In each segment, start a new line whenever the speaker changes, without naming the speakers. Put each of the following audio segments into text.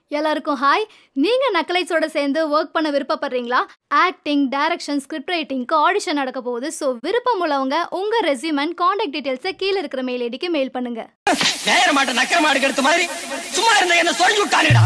எல்லாருக்கும் ஹாய் நீங்க நக்கலைட்ஸோட சேர்ந்து ஒர்க் பண்ண விருப்பப்படுறீங்களா ஆக்டிங் டைரக்ஷன் ஸ்கிரிப்ட் ரைட்டிங்க்கு ஆடிஷன் நடக்க போகுது ஸோ விருப்பம் உள்ளவங்க உங்க ரெஸ்யூம் அண்ட் காண்டாக்ட் டீடைல்ஸை கீழே இருக்கிற மெயில் ஐடிக்கு மெயில் பண்ணுங்க
நேர மாட்ட நக்கர மாடு எடுத்த மாதிரி சும்மா இருந்த என்ன சொல்லி விட்டானுடா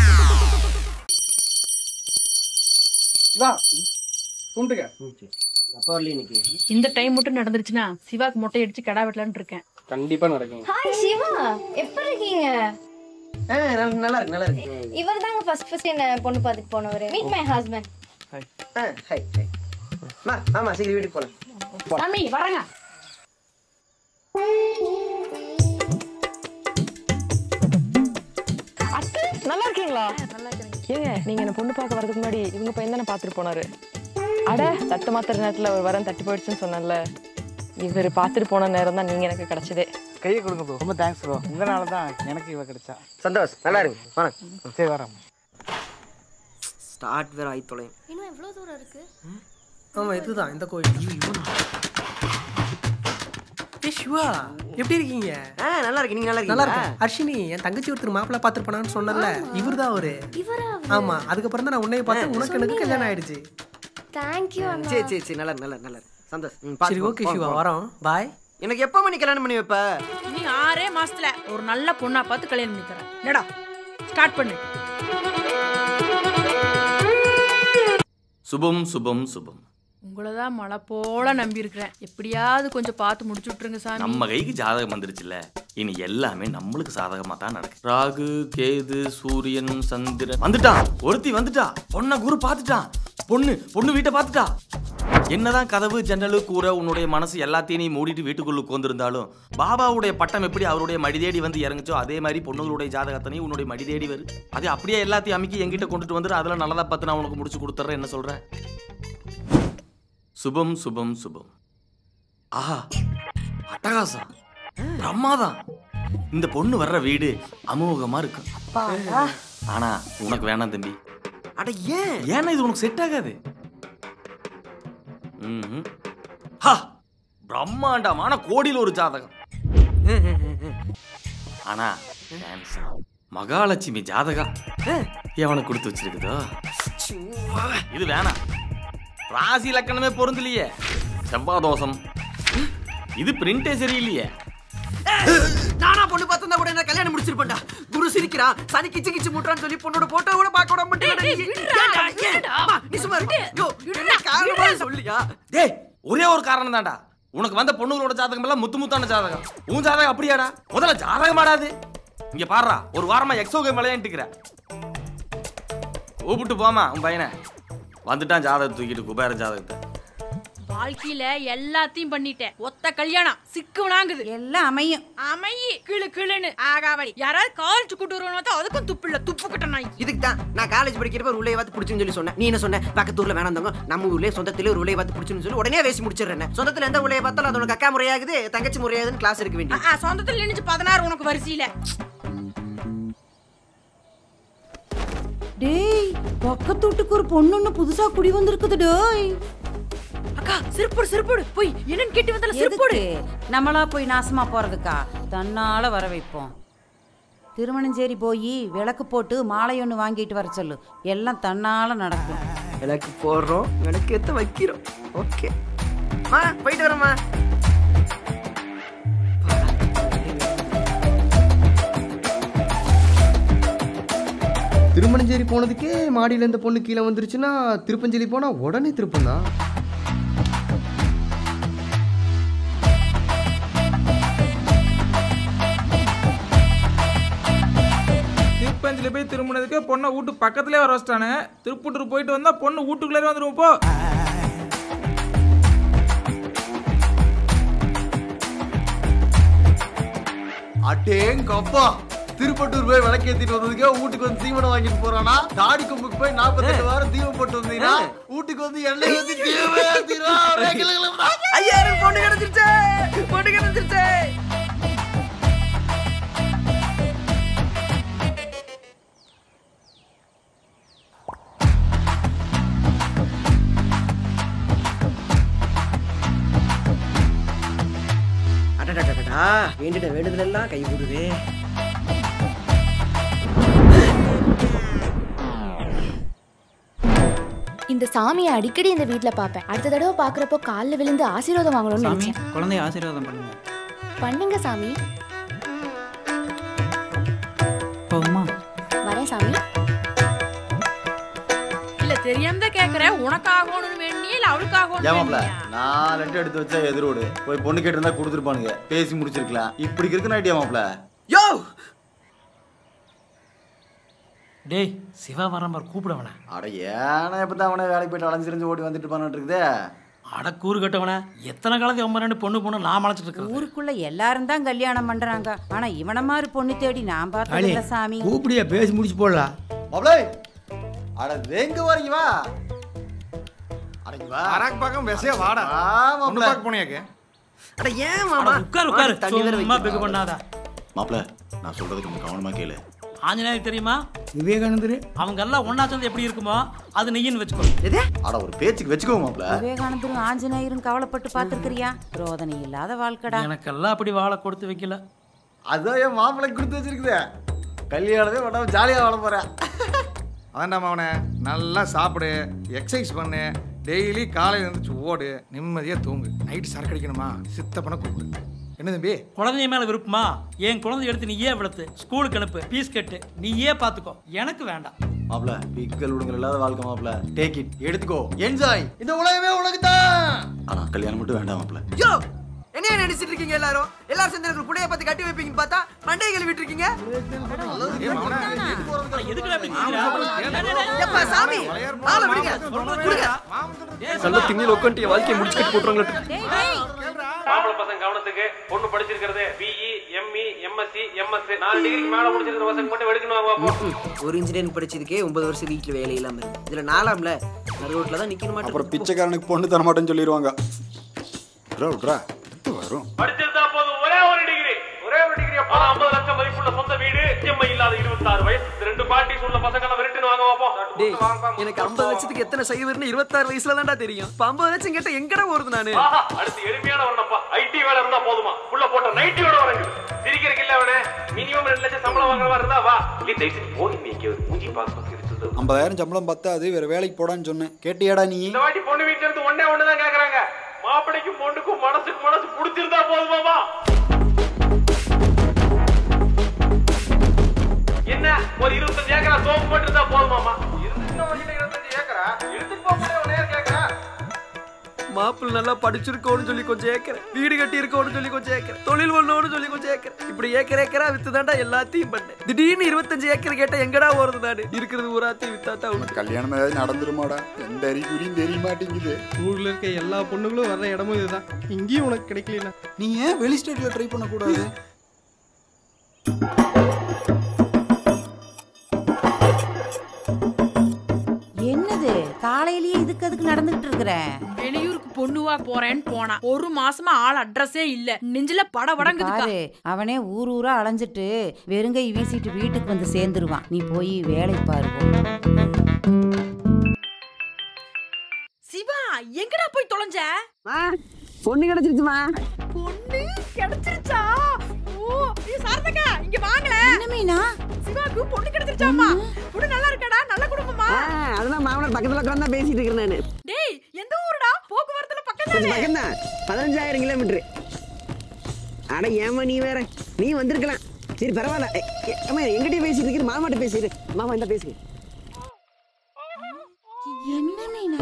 வா கும்பிட்டுக்க
அப்போ வரல இன்னைக்கு
இந்த டைம் மட்டும் நடந்துருச்சுன்னா சிவாக்கு மொட்டை அடிச்சு கடா வெட்டலான்னு இருக்கேன்
கண்டிப்பா நடக்கும்
ஹாய் சிவா எப்படி இருக்கீங்க
ஆ, நல்லா நல்லா இருக்கு நல்லா இருக்கு
இவர் தாங்க ஃபர்ஸ்ட் ஃபர்ஸ்ட் என்ன பொண்ணு பார்த்துட்டு போனவர் மீட் மை ஹஸ்பண்ட்
ஆ, ஹை ஹை மா ஆமா சீக்கிரம் வீட்டுக்கு போலாம்
சாமி வரங்க
நல்லா இருக்கீங்களா ஏங்க நீங்க என்ன பொண்ணு பார்க்க வரதுக்கு முன்னாடி இவங்க பையன் தானே பார்த்துட்டு போனாரு அட தட்டு மாத்துற நேரத்துல ஒரு வரம் தட்டு போயிடுச்சுன்னு சொன்னேன்ல இவர் பார்த்துட்டு போன நேரம் தான் நீங்க எனக்கு கிடைச்சதே
கையை கொடுங்க ப்ரோ ரொம்ப தேங்க்ஸ் ப்ரோ உங்களால தான் எனக்கு இவ கிடைச்சா
சந்தோஷ் நல்லா இருங்க வணக்கம்
சரி வரேன்
ஸ்டார்ட் வேற ஆயி தொலையும்
இன்னும் எவ்வளவு தூரம் இருக்கு
ஆமா இதுதான் இந்த கோயில் ஏ சிவா எப்படி இருக்கீங்க
ஆ நல்லா இருக்கு நீங்க நல்லா
நல்லா
இருக்கீங்களா
இருக்கு அர்ஷினி என் தங்கச்சி ஒருத்தர் மாப்பிள்ள பாத்துருப்பானு சொன்னல இவர்தான் அவரு
இவரா
ஆமா அதுக்கப்புறம் தான் நான் உன்னைய பார்த்தேன் உனக்கு எனக்கு கல்யாணம் ஆயிடுச்சு
தேங்க்யூ அண்ணா
சரி சரி சரி நல்லா இருக்கு நல்லா இருக்கு, நல்லா இருக்கு சந்தோஷ் ம்,
சரி
பார்த்து
ஓகே
போ,
சிவா
போ, போ.
வரோம் பாய்
எனக்கு எப்போ மணி கல்யாணம் பண்ணி வைப்ப
நீ ஆறே மாசத்துல ஒரு நல்ல பொண்ணா பார்த்து கல்யாணம் பண்ணி தரேன் என்னடா ஸ்டார்ட் பண்ணு
சுபம் சுபம் சுபம்
உங்களை தான் மழை போல நம்பி இருக்கிறேன் எப்படியாவது கொஞ்சம் பார்த்து முடிச்சு விட்டுருங்க சாமி
நம்ம கைக்கு ஜாதகம் வந்துருச்சுல்ல இனி எல்லாமே நம்மளுக்கு சாதகமா தான் நடக்கும் ராகு கேது சூரியன் சந்திரன் வந்துட்டான் ஒருத்தி வந்துட்டா பொண்ண குரு பார்த்துட்டான் பொண்ணு பொண்ணு வீட்டை பார்த்துட்டா என்னதான் கதவு ஜன்னலு கூரை உன்னுடைய மனசு எல்லாத்தையும் நீ மூடிட்டு வீட்டுக்குள்ள உட்காந்துருந்தாலும் பாபாவுடைய பட்டம் எப்படி அவருடைய மடி தேடி வந்து இறங்குச்சோ அதே மாதிரி பொண்ணுங்களுடைய ஜாதகத்தனையும் உன்னுடைய மடி தேடி வரு அதே அப்படியே எல்லாத்தையும் அமைக்கி என்கிட்ட கொண்டுட்டு வந்துரு அதில் நல்லதா பார்த்து நான் உனக்கு முடிச்சு கொடுத்துட்றேன் என்ன சொல்றேன் சுபம் சுபம் சுபம் ஆஹா அட்டகாசம் பிரம்மாதம் இந்த பொண்ணு வர்ற வீடு அமோகமா இருக்கும் ஆனா உனக்கு வேணாம் தம்பி
அட ஏன்
ஏன்னா இது உனக்கு செட் ஆகாது ம்ஹும். ஹா பிரம்மாண்டமான கோடியில் ஒரு ஜாதகம் ஆனா cancer. மகாலட்சுமி ஜாதகம் எவனுக்கு கொடுத்து வச்சிருக்குதோ இது வேணாம் ராசி லக்கணமே பொருந்தலையே செவ்வாய் தோஷம் இது பிரிண்டே சரியில்லையே
நானா பொண்ணு பார்த்தா கூட என்ன கல்யாணம் முடிச்சிருப்பேன்டா குரு சிரிக்கிறான் சனி கிச்சு கிச்சு முட்டுறான்னு சொல்லி பொண்ணோட போட்டோ கூட பார்க்க விட மாட்டேன் நீ சும்மா இரு. யோ, என்ன காரணமா சொல்லியா
டேய் ஒரே ஒரு காரணம் தான்டா உனக்கு வந்த பொண்ணுங்களோட ஜாதகம் எல்லாம் முத்து முத்தான ஜாதகம் உன் ஜாதகம் அப்படியாடா முதல்ல ஜாதகம் ஆடாது இங்க பாருடா ஒரு வாரமா எக்ஸோ கேம் விளையாண்டுக்கிற கூப்பிட்டு போமா உன் பையனை வந்துட்டான் ஜாதகத்தை தூக்கிட்டு குபேரன் ஜாதகத்தை
வாழ்க்கையில எல்லாத்தையும் பண்ணிட்டேன் ஒத்த கல்யாணம் சிக்குவனாங்குது
எல்லாம் அமையும்
அமையி கிளு கிளுன்னு ஆகாவடி யாராவது காலேஜ் கூட்டு வருவாங்க அதுக்கும் துப்பு இல்ல துப்பு கிட்ட நாய்
இதுக்கு தான் நான் காலேஜ் படிக்கிறப்ப ஒரு உள்ளே பார்த்து பிடிச்சுன்னு சொல்லி சொன்னேன் நீ என்ன சொன்ன பக்கத்து ஊர்ல வேணாம் தங்க நம்ம ஊர்லயே சொந்தத்திலே ஒரு உள்ளே பார்த்து பிடிச்சுன்னு சொல்லி உடனே வேசி முடிச்சிடுறேன் சொந்தத்துல எந்த உள்ளே பார்த்தாலும் அது உனக்கு அக்கா முறையாகுது தங்கச்சி முறையாகுதுன்னு கிளாஸ் இருக்க வேண்டிய
ஆ, சொந்தத்துல நினைச்சு பதினாறு உனக்கு வரிசையில
டேய் பக்கத்து வீட்டுக்கு ஒரு பொண்ணு புதுசா குடி வந்திருக்குது டேய்
அக்கா சிறுப்போடு சிறுப்போடு போய் என்னன்னு கேட்டு வந்தால சிறுப்போடு
எதுக்கு நம்மளா போய் நாசமா போறதுக்கா தன்னால வர வைப்போம் திருமணஞ்சேரி போய் விளக்கு போட்டு மாலை ஒன்று வாங்கிட்டு வர சொல்லு எல்லாம் தன்னால நடக்கும்
எனக்கு போடுறோம் எனக்கு எத்த வைக்கிறோம் ஓகே மா போயிட்டு வரேம்மா
திருமணஞ்சேரி போனதுக்கே மாடியில இந்த பொண்ணு கீழே வந்துருச்சுன்னா திருப்பஞ்சேரி போனா உடனே திருப்பம் தான்
திருப்பஞ்சில போய் திரும்பினதுக்கே பொண்ணை வீட்டு பக்கத்துலேயே வர வச்சிட்டானுங்க திருப்பூட்டூர் போயிட்டு வந்தா பொண்ணு வீட்டுக்குள்ளே வந்துருவோம் போ
அடேங்கப்பா திருப்பட்டூர் போய் விளக்கேத்திட்டு வந்ததுக்கே வீட்டுக்கு வந்து தீவனம் வாங்கிட்டு போறானா தாடி கொம்புக்கு போய் நாற்பத்தெட்டு வாரம் தீவம் போட்டு வந்தீங்கன்னா வீட்டுக்கு வந்து எண்ணெய் ஊத்தி தீவம் ஏத்திடுவா. ஒரே கிளுகிளுப்புடா.
ஐயா எனக்கு பொண்ணு கிடைச்சிருச்சே பொண்ணு கிடைச்சிருச்சே அடடடடடா வேண்டிட வேண்டுதலெல்லாம் கை கூடுதே
இந்த சாமியை அடிக்கடி இந்த வீட்ல பார்ப்பேன் அடுத்த தடவை பார்க்கறப்போ கால்ல விழுந்து ஆசீர்வாதம் வாங்கணும்னு
சாமி
நினைச்சேன்
குழந்தைய ஆசீர்வாதம் பண்ணுங்க
பண்ணுங்க சாமி
போகுமா
வரேன் சாமி
இல்ல தெரியாம தான் கேக்குறேன் உனக்கு ஆகணும்னு வேணியே இல்ல அவளுக்கு ஆகணும்னு
ஏமாப்ல
வேணியா?
நான் லெட்டர் எடுத்து வச்சா எதிரோடு போய் பொண்ணு கேட்டு இருந்தா கொடுத்துருப்பானுங்க பேசி முடிச்சிருக்கலாம் இப்படி இருக்கு ஐடியா மாப்ள
யோ
டேய் சிவா வரம்பர் கூப்பிடவன
அட ஏன்னா இப்பதான் அவனை வேலைக்கு போயிட்டு அலைஞ்சிருந்து ஓடி வந்துட்டு இருப்பான்னு இருக்குதே
அட கூறு கட்டவன எத்தனை காலத்துக்கு அவங்க ரெண்டு பொண்ணு பொண்ணு நான் மலைச்சிட்டு இருக்கிறேன்
ஊருக்குள்ள எல்லாரும் தான் கல்யாணம் பண்றாங்க ஆனா இவன மாதிரி பொண்ணு தேடி நான் பார்த்ததில்ல சாமி
கூப்பிடியா பேசி முடிச்சு போடலாம்
மாப்ளே அட எங்க வரீங்க வா அடங்க வா
அராக் பக்கம் வெசையா வாடா
ஆ,
பொண்ணு
மாப்ள
பார்க்க போனியாக்கு
அட ஏன் மாமா
உட்கார் உட்கார்
தண்ணி வேற
சும்மா
வைக்கணும்.
பிக்கு பண்ணாத
மாப்ள நான் சொல்றது கொஞ்சம் கவனமா கேளு
ஆஞ்சநேயர் தெரியுமா
விவேகானந்தர்
அவங்க எல்லாம் ஒன்னா சேர்ந்து எப்படி இருக்குமோ அது நெய்யின்னு வச்சுக்கோ
அட ஒரு பேச்சுக்கு வச்சுக்கோ மாப்ள
விவேகானந்தரும் ஆஞ்சநேயரும் கவலைப்பட்டு பார்த்துருக்கிறியா ரோதனை இல்லாத வாழ்க்கடா
எனக்கெல்லாம் அப்படி வாழை கொடுத்து வைக்கல
அதான் என் மாப்பிள்ளைக்கு கொடுத்து வச்சிருக்குதே கல்யாணமே பண்ணாம ஜாலியா வாழ போறேன்
அதான்டா அவனை நல்லா சாப்பிடு எக்ஸசைஸ் பண்ணு டெய்லி காலையில எழுந்துச்சு ஓடு நிம்மதியா தூங்கு நைட்டு சரக்கு அடிக்கணுமா சித்தப்பனை கூப்பிடு என்ன தம்பி
குழந்தைய மேல விருப்பமா என் குழந்தைய எடுத்து நீயே வளர்த்து ஸ்கூலுக்கு அனுப்பு பீஸ் கட்டு நீயே பாத்துக்கோ எனக்கு வேண்டாம்
மாப்ள பிக்கல் விடுங்கள் இல்லாத வாழ்க்கை மாப்ள டேக் இட் எடுத்துக்கோ என்ஜாய் இந்த உலகமே உனக்கு தான் ஆனா கல்யாணம் மட்டும் வேண்டாம் மாப்ள
யோ என்ன நினைச்சிட்டு இருக்கீங்க எல்லாரும் எல்லாரும் சேர்ந்து எனக்கு புடைய பார்த்து கட்டி வைப்பீங்கன்னு பார்த்தா மண்டையை கழுவிட்டு இருக்கீங்க
எதுக்குடா அப்படி கேக்குற?
எப்பா சாமி ஆளை விடுங்க விடுங்க
நல்ல திண்ணில் உட்காந்து வாழ்க்கையை முடிச்சுக்கிட்டு போட்டுறாங்களே
மாப்பிள பசங்க கவனத்துக்கு பொண்ணு படிச்சிருக்கிறது பிஇ எம்இ எம்எஸ்சி எம்எஸ் நாலு டிகிரிக்கு மேல முடிச்சிருக்கிற பசங்க மட்டும் எடுக்கணும் வாங்க
ஒரு இன்ஜினியரிங் படிச்சதுக்கே ஒன்பது வருஷம் வீட்டுல வேலை இல்லாம இருக்கு இதுல நாலாம்ல நடு ரோட்ல தான் நிக்கணும்
அப்புறம்
மாட்டேன்
பிச்சைக்காரனுக்கு பொண்ணு தர மாட்டேன்னு சொல்லிடுவாங்க விட்றா விட்றா எடுத்து வரும்
படிச்சிருந்தா போதும் ஒரே ஒரு டிகிரி ஒரே ஒரு டிகிரி அப்போ ஐம்பது லட்சம் மதிப்புள்ள சொந்த வீடு இஎம்ஐ இல்லாத இருபத்தாறு வயசு இந்த ரெண்டு பார்ட்டிஸ் உள்ள பசங்க எல்லாம் விரட்டுன்னு வாங்க பார்ப்போம்
டேய் எனக்கு ஐம்பது லட்சத்துக்கு எத்தனை சைவர்னு இருபத்தாறு வயசுல தான்டா தெரியும் இப்ப ஐம்பது லட்சம் கேட்ட எங்கடா வருது நானு
ஆஹா, அடுத்து எளிமையான வரணும்ப்பா ஐடி வேலை இருந்தா போதுமா உள்ள போட்ட நைட்டியோட வரங்க சிரிக்கிறதுக்கு இல்ல அவனே மினிமம் ரெண்டு லட்சம் சம்பளம் வாங்குற மாதிரி இருந்தா வா இல்லை தயவு செஞ்சு போய் நீங்க ஒரு மூஞ்சி பார்க்க பார்க்க இருக்குது
ஐம்பதாயிரம் சம்பளம் பத்தாது வேற வேலைக்கு போடான்னு சொன்னேன் கேட்டியாடா நீ
இந்த வாட்டி பொண்ணு வீட்டுல இருந்து ஒண்ணே ஒண்ணுதான் கேக்குறாங்க மாப்பிளைக்கும் பொண்ணுக்கும் மனசுக்கு மனசு புடிச்சிருந்தா போதுமாமா என்ன ஒரு இருபத்தஞ்சு ஏக்கரா சோப்பு போட்டு இருந்தா போதுமாமா இருந்துச்சுன்னா உங்ககிட்ட இருபத்தஞ்சு ஏக்கரா எடுத்துட்டு போக முடியாது உடனே கேக்குறா
மாப்பிள்ள நல்லா படிச்சிருக்கோன்னு சொல்லி கொஞ்சம் ஏக்கறேன் வீடு கட்டி இருக்கோன்னு சொல்லி கொஞ்சம் ஏக்கறேன் தொழில் பண்ணணும்னு சொல்லி கொஞ்சம் ஏக்கறேன் இப்படி ஏக்கர் ஏக்கரா வித்து தாண்டா எல்லாத்தையும் பண்ணேன் திடீர்னு இருபத்தஞ்சு ஏக்கர் கேட்டா எங்கடா வருது நானு இருக்கிறது ஊராத்தையும் வித்தாத்தா உண்டு
கல்யாணம் ஏதாவது நடந்துருமாடா எந்த அறிகுறியும் தெரிய மாட்டேங்குது
ஊர்ல இருக்க எல்லா பொண்ணுங்களும் வர்ற இடமும் இதுதான் இங்கேயும் உனக்கு கிடைக்கல
நீ ஏன் வெளி ஸ்டேட்ல ட்ரை பண்ணக்கூடாது
என்னது காலையிலேயே இதுக்கு அதுக்கு நடந்துகிட்டு இருக்கிற
வெளியூருக்கு பொண்ணுவா போறேன்னு போனா ஒரு மாசமா ஆள் அட்ரஸே இல்ல நெஞ்சில பட படங்குதுக்கா
பாரு அவனே ஊர் ஊரா அலைஞ்சிட்டு வெறுங்கை வீசிட்டு வீட்டுக்கு வந்து சேர்ந்துருவான் நீ போய் வேலை பாரு போ.
சிவா எங்கடா போய் தொலைஞ்ச
பொண்ணு கிடைச்சிருச்சுமா
பொண்ணு கிடைச்சிருச்சா ஓ ஐயோ சாரதக்கா இங்க வாங்கல
என்ன மீனா
சிவாக்கு பொண்ணு கிடைச்சிருச்சாமா பொண்ணு நல்லா இருக்கடா நல்ல குடும்பமா
அதெல்லாம் மாமனார் பக்கத்துல உட்காந்து பேசிட்டு இருக்கிறேன் நானு
டேய் எந்த ஊருடா போக்குவரத்துல பக்கம்
கொஞ்சம் பக்கம் தான் பதினஞ்சாயிரம் கிலோமீட்டர் அட ஏமா நீ வேற நீ வந்திருக்கலாம் சரி பரவாயில்ல எ, எ, அம்மா எங்கிட்டயே பேசிட்டு இருக்கிற மாமாட்ட பேசிடு மாமா இந்த பேசுங்க
என்ன மீனா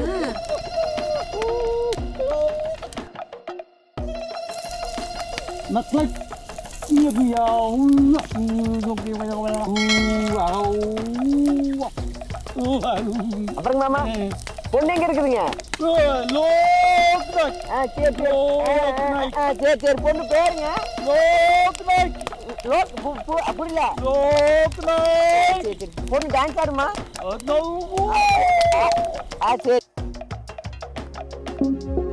அப்புறம் மாமா பொண்ணு எங்க இருக்குதுங்க ஆ, சரி சரி ஆ, ஆ, ஆ, சரி சரி பொண்ணு பேருங்க லோக் பு- பு- அப்படி இல்ல சரி சரி பொண்ணு டான்ஸ் ஆடுமா ஆ, ஆ, சரி